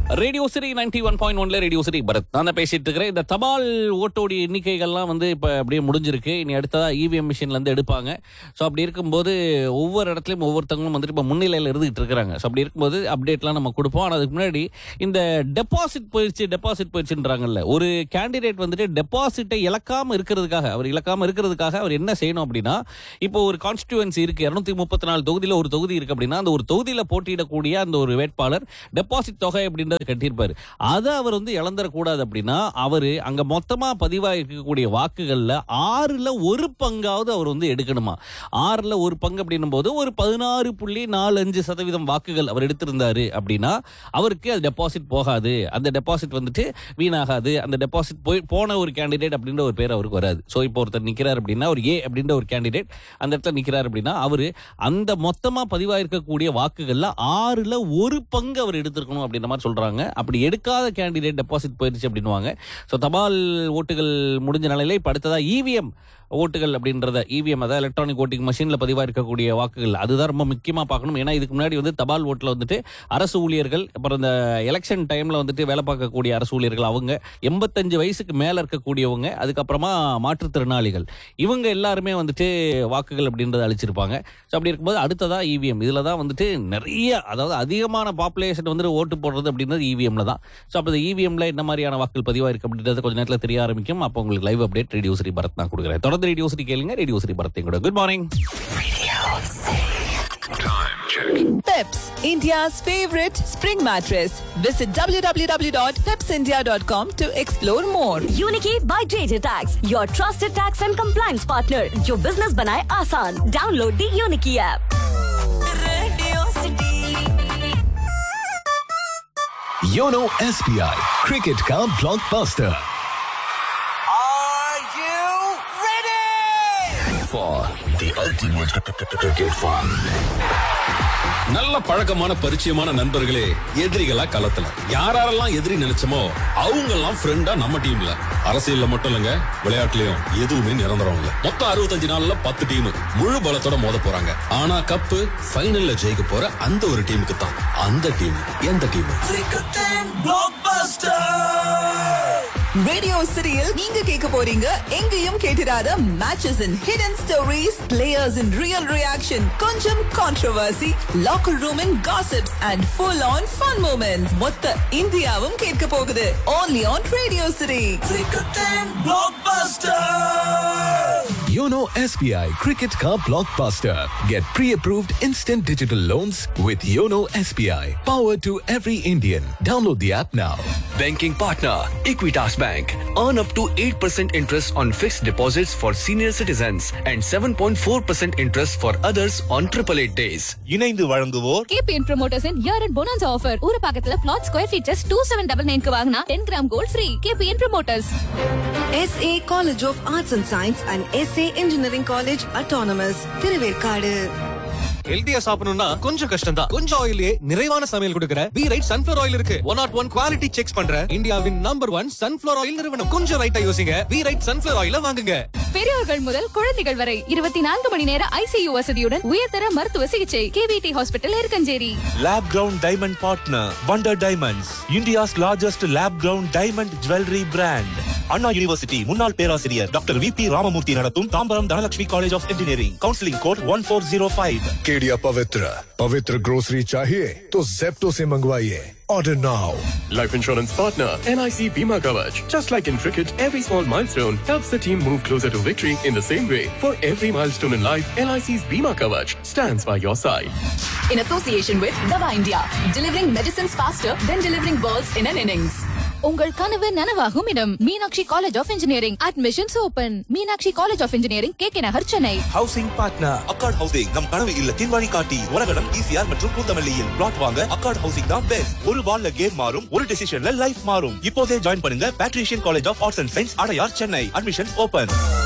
Radio Sri ninety one point ஒன்ல radio Sri Bharath நான் தான் பேசிட்டு இருக்கிறேன் இந்த தபால் ஓட்டோடைய எண்ணிக்கைகள்லாம் வந்து இப்போ அப்படியே முடிஞ்சிருக்கு இனி அடுத்ததா இவிஎம் மிஷின்ல இருந்து எடுப்பாங்க ஸோ அப்படி இருக்கும்போது ஒவ்வொரு இடத்துலையும் ஒவ்வொருத்தவங்களும் வந்துட்டு இப்போ முன்னிலையில் இருந்துகிட்டு இருக்கிறாங்க ஸோ அப்படி இருக்கும்போது அப்டேட்லாம் நம்ம கொடுப்போம் ஆனால் அதுக்கு முன்னாடி இந்த டெபாசிட் போயிடுச்சு டெபாசிட் போயிடுச்சுன்றாங்கல்ல ஒரு கேண்டிடேட் வந்துட்டு டெபாசிட்டை இழக்காம இருக்கிறதுக்காக அவர் இழக்காம இருக்கிறதுக்காக அவர் என்ன செய்யணும் அப்படின்னா இப்போ ஒரு கான்ஸ்டியூவன்சி இருக்கு இருநூத்தி முப்பத்தி நாலு தொகுதியில் ஒரு தொகுதி இருக்கு அப்படின்னா அந்த ஒரு தொகுதியில் போட்டியிடக்கூடிய அந்த ஒரு வேட்பாளர் டெபாசிட் தொகை அப்படின்றத கட்டியிருப்பாரு அதை அவர் வந்து இழந்துடக்கூடாது அப்படின்னா அவரு அங்க மொத்தமா பதிவாயிருக்கக்கூடிய வாக்குகள்ல ஆறுல ஒரு பங்காவது அவர் வந்து எடுக்கணுமா ஆறுல ஒரு பங்கு அப்படின்னும் போது ஒரு பதினாறு புள்ளி நாலு அஞ்சு சதவீதம் வாக்குகள் அவர் எடுத்திருந்தாரு அப்படின்னா அவருக்கு அது டெபாசிட் போகாது அந்த டெபாசிட் வந்துட்டு வீணாகாது அந்த டெபாசிட் போய் போன ஒரு கேண்டிடேட் அப்படின்ற ஒரு பேர் அவருக்கு வராது ஸோ இப்போ ஒருத்தர் நிக்கிறார் அப்படின்னா ஒரு ஏ அப்படின்ற ஒரு கேண்டிடேட் அந்த இடத்துல நிக்கிறார் அப்படின்னா அவரு அந்த மொத்தமா பதிவாயிருக்கக்கூடிய வாக்குகள்ல ஆறுல ஒரு பங்கு அவர் எடுத்திருக்கணும் அப்படின்ற மாதிரி சொல்றாங்க அப்படி எடுக்காத கேண்டிடேட் டெபாசிட் போயிருச்சு அப்படின்னுவாங்க ஸோ தபால் ஓட்டுகள் முடிஞ்ச நிலையில இப்ப அடுத்ததா இவிஎம் ஓட்டுகள் அப்படின்றத இவிஎம் அதாவது எலக்ட்ரானிக் ஓட்டிங் மஷின்ல பதிவா இருக்கக்கூடிய வாக்குகள் அதுதான் ரொம்ப முக்கியமா பார்க்கணும் ஏன்னா இதுக்கு முன்னாடி வந்து தபால் ஓட்டுல வந்துட்டு அரசு ஊழியர்கள் அப்புறம் இந்த எலெக்ஷன் டைம்ல வந்துட்டு வேலை பார்க்கக்கூடிய அரசு ஊழியர்கள் அவங்க எண்பத்தஞ்சு வயசுக்கு மேல இருக்கக்கூடியவங்க அதுக்கப்புறமா மாற்றுத்திறனாளிகள் இவங்க எல்லாருமே வந்துட்டு வாக்குகள் அப்படின்றத அளிச்சிருப்பாங்க ஸோ அப்படி இருக்கும்போது அடுத்ததா இவிஎம் இதுல தான் வந்துட்டு நிறைய அதாவது அதிகமான பாப்புலேஷன் வந்துட்டு ஓட்டு போடுறது அப்படின்றது இவிஎம்ல தான் ஸோ அப்போ இந்த இவிஎம்ல என்ன மாதிரியான வாக்குகள் பதிவா இருக்கு அப்படின்றது கொஞ்ச நேரத்தில் தெரிய ஆரம்பிக்கும் அப்போ உங்களுக்கு live update radio Sri Bharath நான் கொடுக்குறேன் தொடர்ந்து ரேடியோ ஸ்ரீ கேளுங்க ரேடியோ ஸ்ரீ பரத் கூட good morning Peps, India's favorite spring mattress. Visit www.pepsindia.com to explore more. Uniqui by JJ tax your trusted tax and compliance partner जो बिजनेस बनाए आसान download the Uniqui app YONO SBI cricket का blockbuster Are you ready? for the ultimate cricket fun. நல்ல பழக்கமான பரிச்சயமான நண்பர்களே எதிரிகளா களத்துல யாரெல்லாம் எதிரி நினைச்சோமோ அவங்க எல்லாம் ஃப்ரெண்டா நம்ம டீம்ல அரசியல்ல மட்டும் இல்லங்க விளையாட்டுலயும் எதுவுமே நிரந்தரம் இல்ல மொத்தம் அறுபத்தஞ்சு நாள்ல பத்து டீம் முழு பலத்தோட மோத போறாங்க ஆனா கப்பு ஃபைனல்ல ஜெயிக்க போற அந்த ஒரு டீமுக்கு தான் அந்த டீம் எந்த team Cricket and Blockbuster! Radio சிட்டியில் நீங்க கேட்க போறீங்க எங்கேயும் கேட்டிராத மேட்சஸ் இன் ஹிடன் ஸ்டோரிஸ் பிளேயர்ஸ் இன் ரியல் ரியாக்ஷன் கொஞ்சம் கான்ட்ரோவர்சி லாக்கர் ரூம் இன் gossips and full on fun moments மொத்த இந்தியாவும் கேட்க போகுது only on radio city Cricket and Blockbuster! Yono SBI Cricket Car Blockbuster. Get pre-approved instant digital loans with Yono SBI. Power to every Indian. Download the app now. Banking partner Equitas Bank. Earn up to 8% interest on fixed deposits for senior citizens and 7.4% interest for others on 888 days. இணைந்து வழங்குவோர் KPN promoters year and bonus offer ஒரு பக்கத்துல flat square features two seven double நைன்க்கு வாங்கினா ten gram gold free KPN promoters SA College of Arts and Science and SA Engineering College Autonomous Thiruverkadu ஹெல்தியா சாப்பிடணும்னா கொஞ்சம் கஷ்டம் தான் கொஞ்சம் ஆயிலே நிறைவான சமையல் கொடுக்கிற பி ரைட் சன்ஃபிளவர் ஆயில் இருக்கு one not one quality check பண்ற இந்தியாவின் நம்பர் ஒன் சன்ஃபிளவர் ஆயில் நிறுவனம் கொஞ்சம் ரைட்டா யோசிங்க பி ரைட் சன்ஃபிளவர் ஆயில வாங்குங்க பெரியவர்கள் முதல் குழந்தைகள் வரை இருபத்தி நான்கு மணி நேர ஐசியு வசதியுடன் உயர்தர மருத்துவ சிகிச்சை KVT hospital Irukkanjeri lab grown diamond partner wonder diamonds India's largest lab grown diamond jewellery brand Anna university முன்னாள் பேராசிரியர் டாக்டர் வி பி ராமமூர்த்தி நடத்தும் Tambaram Dhanalakshmi college of engineering counselling code one four zero five केडिया पवित्र पवित्र ग्रोसरी चाहिए तो जेप्टो से मंगवाइए order now Life insurance partner NIC Bima Kavach. Just like in cricket, every small milestone helps the team move closer to victory in the same way. For every milestone in life, NIC's Bima Kavach stands by your side. In association with Dava India, delivering medicines faster than delivering balls in an innings. உங்கள் கனவு நனவாகும் இடம் Meenakshi college of engineering admissions open Meenakshi college of engineering K K Nagar Chennai housing partner Accord housing நம் கனவு இல்லத்தின் வழிகாட்டி உலகம் ECR மற்றும் கூத்தமல்லியில் பிளாட் வாங்க அக்கார்ட் ஹவுசிங் தான் பெஸ்ட் ஒரு பால்ல கேம் மாறும் ஒரு டெசிஷன்ல லைஃப் மாறும் இப்போதே ஜாயின் பண்ணுங்க Patrician college of arts and science Adyar Chennai admissions open